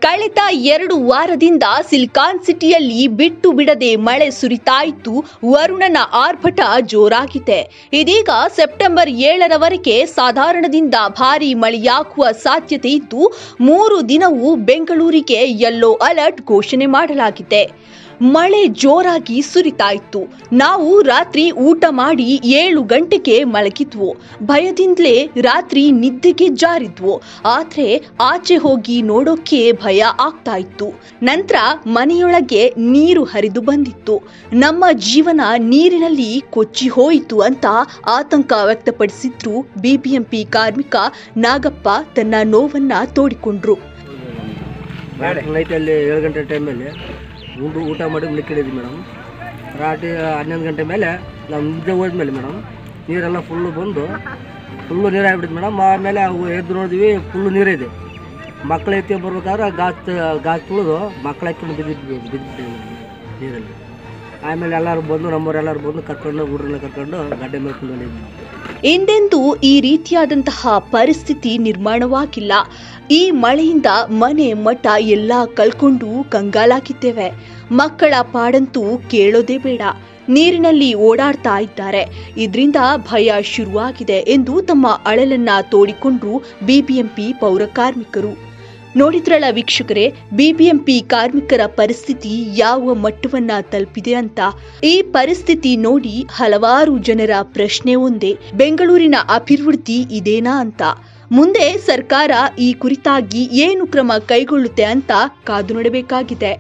ಕಳೆದ ಎರಡು ವಾರದಿಂದ ಸಿಲಿಕಾನ್ ಸಿಟಿಯಲ್ಲಿ ಬಿಟ್ಟು ಬಿಡದೆ ಮಳೆ ಸುರಿತಾ ಇದ್ದು ವರುಣನ ಆರ್ಭಟ ಜೋರಾಗಿದೆ ಇದೀಗ ಸೆಪ್ಟೆಂಬರ್ ಏಳರವರೆಗೆ ಸಾಧಾರಣದಿಂದ ಭಾರೀ ಮಳೆಯಾಗುವ ಸಾಧ್ಯತೆ ಇದ್ದು ಮೂರು ದಿನವೂ ಬೆಂಗಳೂರಿಗೆ ಯೆಲ್ಲೋ ಅಲರ್ಟ್ ಘೋಷಣೆ ಮಾಡಲಾಗಿದೆ ಮಳೆ ಜೋರಾಗಿ ಸುರಿತಾ ಇತ್ತು ನಾವು ರಾತ್ರಿ ಊಟ ಮಾಡಿ ಏಳು ಗಂಟೆಗೆ ಮಲಗಿದ್ವು ಭಯದಿಂದಲೇ ರಾತ್ರಿ ನಿದ್ದೆಗೆ ಜಾರಿದ್ವು ಆದ್ರೆ ಆಚೆ ಹೋಗಿ ನೋಡೋಕೆ ಭಯ ಆಗ್ತಾ ಇತ್ತು ನಂತರ ಮನೆಯೊಳಗೆ ನೀರು ಹರಿದು ಬಂದಿತ್ತು ನಮ್ಮ ಜೀವನ ನೀರಿನಲ್ಲಿ ಕೊಚ್ಚಿ ಹೋಯಿತು ಅಂತ ಆತಂಕ ವ್ಯಕ್ತಪಡಿಸಿದ್ರು ಬಿಬಿಎಂಪಿ ಕಾರ್ಮಿಕ ನಾಗಪ್ಪ ತನ್ನ ನೋವನ್ನ ತೋಡಿಕೊಂಡ್ರು ನೈಟಲ್ಲಿ ಏಳು ಗಂಟೆ ಟೈಮಲ್ಲಿ ಊಟ ಊಟ ಮಾಡಿ ಮಲಿಕೊಂಡಿದ್ವಿ ಮೇಡಮ್ ರಾತ್ರಿ ಹನ್ನೊಂದು ಗಂಟೆ ಮೇಲೆ ನಾವು ನಿದ್ದೆ ಹೋದ್ಮೇಲೆ ಮೇಡಮ್ ನೀರೆಲ್ಲ ಫುಲ್ಲು ಬಂದು ಫುಲ್ಲು ನೀರು ಆಗ್ಬಿಟ್ಟಿದೆ ಮೇಡಮ್ ಆಮೇಲೆ ಅವು ಎದ್ದು ನೋಡಿದ್ವಿ ಫುಲ್ಲು ನೀರಿದೆ ಮಕ್ಳು ಎತ್ತಿ ಬರ್ಬೇಕಾದ್ರೆ ಗಾಸ್ ಗಾಸ್ ತುಳಿದು ಮಕ್ಳು ಹಾಕೊಂಡು ಬಿದ್ದಿದ್ವಿ ಬಿದ್ದುಬಿಟ್ಟಿದ್ವಿ ನೀರಲ್ಲಿ ಆಮೇಲೆ ಎಲ್ಲರೂ ಬಂದು ನಮ್ಮವರೆಲ್ಲರೂ ಬಂದು ಕರ್ಕೊಂಡು ಹುಡುಗರನ್ನ ಕರ್ಕೊಂಡು ಗಡ್ಡೆ ಮೇಲ್ಕೊಂಡು ಬಂದಿದ್ವಿ ಎಂದೆಂದೂ ಈ ರೀತಿಯಾದಂತಹ ಪರಿಸ್ಥಿತಿ ನಿರ್ಮಾಣವಾಗಿಲ್ಲ ಈ ಮಳೆಯಿಂದ ಮನೆ ಮಠ ಎಲ್ಲ ಕಳ್ಕೊಂಡು ಕಂಗಾಲಾಗಿದ್ದೇವೆ ಮಕ್ಕಳ ಪಾಡಂತೂ ಕೇಳೋದೇ ಬೇಡ ನೀರಿನಲ್ಲಿ ಓಡಾಡ್ತಾ ಇದ್ದಾರೆ ಇದರಿಂದ ಭಯ ಶುರುವಾಗಿದೆ ಎಂದು ತಮ್ಮ ಅಳಲನ್ನ ತೋಡಿಕೊಂಡ್ರು ಬಿಬಿಎಂಪಿ ಪೌರ ಕಾರ್ಮಿಕರು ನೋಡಿದ್ರಲ್ಲ ವೀಕ್ಷಕರೇ ಬಿಬಿಎಂಪಿ ಕಾರ್ಮಿಕರ ಪರಿಸ್ಥಿತಿ ಯಾವ ಮಟ್ಟವನ್ನ ತಲುಪಿದೆ ಅಂತ ಈ ಪರಿಸ್ಥಿತಿ ನೋಡಿ ಹಲವಾರು ಜನರ ಪ್ರಶ್ನೆ ಒಂದೇ ಬೆಂಗಳೂರಿನ ಅಭಿವೃದ್ಧಿ ಇದೇನಾ ಅಂತ ಮುಂದೆ ಸರ್ಕಾರ ಈ ಕುರಿತಾಗಿ ಏನು ಕ್ರಮ ಕೈಗೊಳ್ಳುತ್ತೆ ಅಂತ ಕಾದು ನೋಡಬೇಕಾಗಿದೆ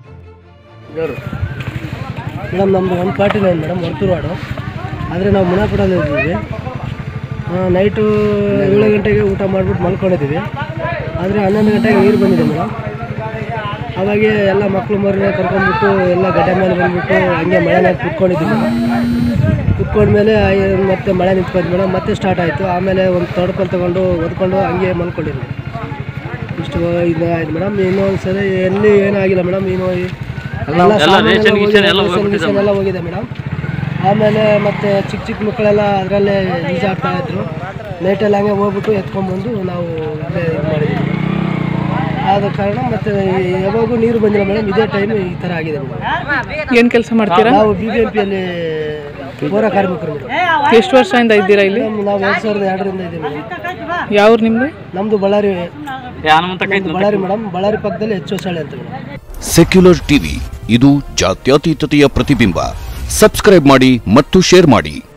ಮೇಡಮ್ ನಮ್ಮದು ಒಂದು ಪಾರ್ಟಿ ಲೈನ್ ಮೇಡಮ್ ಹೊರತೂರು ವಾರ್ಡು ಆದರೆ ನಾವು ಮುನಾಪುರಲ್ಲಿ ಇದ್ದೀವಿ ನೈಟು ಏಳು ಗಂಟೆಗೆ ಊಟ ಮಾಡಿಬಿಟ್ಟು ಮಲ್ಕೊಂಡಿದ್ದೀವಿ ಆದರೆ ಹನ್ನೊಂದು ಗಂಟೆಗೆ ನೀರು ಬಂದಿದೆ ಮೇಡಮ್ ಅವಾಗೆ ಎಲ್ಲ ಮಕ್ಕಳು ಮರಿನ ಕರ್ಕೊಂಡ್ಬಿಟ್ಟು ಎಲ್ಲ ಗಡ್ಡೆ ಮೇಲೆ ಬಂದ್ಬಿಟ್ಟು ಹಂಗೆ ಮಳೆನಾಗ ಕುತ್ಕೊಂಡಿದ್ದೀವಿ ಕುತ್ಕೊಂಡ್ಮೇಲೆ ಐ- ಮತ್ತೆ ಮಳೆ ನಿಂತ್ಕೊಂತು ಮೇಡಮ್ ಮತ್ತೆ ಸ್ಟಾರ್ಟ್ ಆಯಿತು ಆಮೇಲೆ ಒಂದು ತೊಡ್ಕೊಂಡು ತಗೊಂಡು ಒದ್ಕೊಂಡು ಹಂಗೆ ಮಲ್ಕೊಂಡಿದ್ವಿ ಇಷ್ಟು ಇದು ಆಯ್ತು ಮೇಡಮ್ ಇನ್ನೊಂದು ಸರಿ ಎಲ್ಲಿ ಏನಾಗಿಲ್ಲ ಮೇಡಮ್ ಇನ್ನು ಎಲ್ಲ ಸಾಮಾನೆಲ್ಲ ಹೋಗಿದೆ, ರೇಷನ್ ಗೀಷನ್ ಎಲ್ಲ ಹೋಗಿದೆ ಮೇಡಮ್ ಆಮೇಲೆ ಮತ್ತೆ ಚಿಕ್ಕ ಚಿಕ್ಕ ಮಕ್ಕಳೆಲ್ಲ ಅದರಲ್ಲೇ ಈಜಾಡ್ತಾ ಇದ್ರು ನೈಟಲ್ಲಿ ಹಂಗೆ ಹೋಗ್ಬಿಟ್ಟು ಎತ್ಕೊಂಡ್ಬಂದು ನಾವು ಇಲ್ಲೇ ಇದು ಮಾಡಿದ್ವಿ ಆದ ಕಾರಣ ಮತ್ತೆ ಯಾವಾಗೂ ನೀರು ಬಂದಿಲ್ಲ ಮೇಡಮ್ ಇದೇ ಟೈಮ್ ಈ ಥರ ಆಗಿದೆ ಮೇಡಮ್ ಏನ್ ಕೆಲಸ ಮಾಡ್ತೀರಾ ನಾವು ಬಿ ಬಿ ಎಂ ಪಿಯಲ್ಲಿ ಪೌರ ಕಾರ್ಮಿಕರು ಮೇಡಮ್ ಎಷ್ಟು ವರ್ಷದಿಂದ ಇದ್ದೀರಾ ಇಲ್ಲಿ ಮೇಡಮ್ ನಾವು ಎರಡು ಸಾವಿರದ ಎರಡರಿಂದ ಇದ್ದೀವಿ ಮೇಡಮ್ ಯಾವ್ರು ನಿಮ್ದು ನಮ್ಮದು ಬಳ್ಳಾರಿ ನಮ್ದು ಬಳ್ಳಾರಿ ಮೇಡಮ್ ಬಳ್ಳಾರಿ ಪಕ್ಕದಲ್ಲಿ ಹೆಚ್ಚು ಹೊಸಳೆ ಅಂತ ಮೇಡಮ್ ಸೆಕ್ಯುಲರ್ ಟಿವಿ ಇದು ಜಾತ್ಯತೀತತೆಯ ಪ್ರತಿಬಿಂಬ ಸಬ್ಸ್ಕ್ರೈಬ್ ಮಾಡಿ ಮತ್ತು ಶೇರ್ ಮಾಡಿ